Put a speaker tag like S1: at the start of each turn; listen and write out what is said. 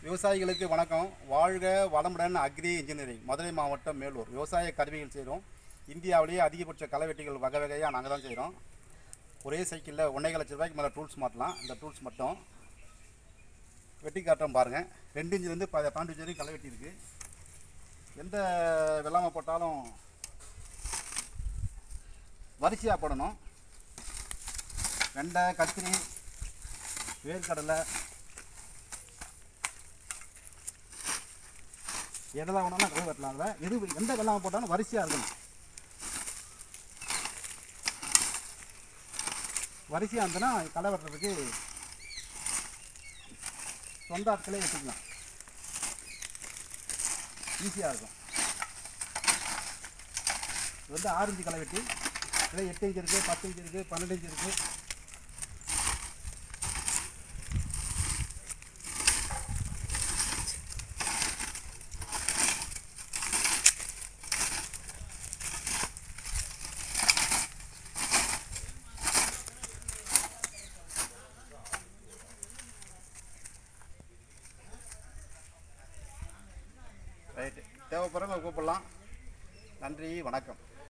S1: விவசாயிகளுக்கு வணக்கம் வாழ்க வளமுடன் அக்ரி இன்ஜினியரிங் மதுரை மாவட்டம் மேலூர் விவசாய கருவிகள் செய்கிறோம் இந்தியாவிலேயே அதிகபட்ச களைவெட்டிகள் வகை வகையாக நாங்கள் தான் செய்கிறோம் ஒரே சைக்கிளில் ஒன்றே லட்ச ரூபாய்க்கு மேலே டூல்ஸ் மாட்டலாம் இந்த டூல்ஸ் மட்டும் வெட்டி காட்டுறோம் பாருங்கள் ரெண்டு இன்ச்சிலேருந்து ப பன்னெண்டு இன்ச்சு வரைக்கும் களை வெட்டி இருக்குது எந்த வெள்ளாமை போட்டாலும் வரிசையாக போடணும் வெண்டை கத்திரி வேர்க்கடலை எதெல்லாம் வேணாலும் களை வெட்டலாம் அதில் எது எந்த வெள்ளாமை போட்டாலும் வரிசையாக இருக்கணும் வரிசையாக இருந்ததுன்னா களை வெட்டுறதுக்கு சொந்த ஆட்களே வச்சுக்கலாம் ஈஸியாக இருக்கும் இது வந்து ஆறு இன்ச்சு களை வெட்டி இதில் எட்டு இன்ச்சு இருக்குது பத்து இன்ச்சு இருக்குது பன்னெண்டு இன்ச்சு இருக்குது ரைட்டு தேவைப்படுறவங்க கூப்பிடலாம் நன்றி வணக்கம்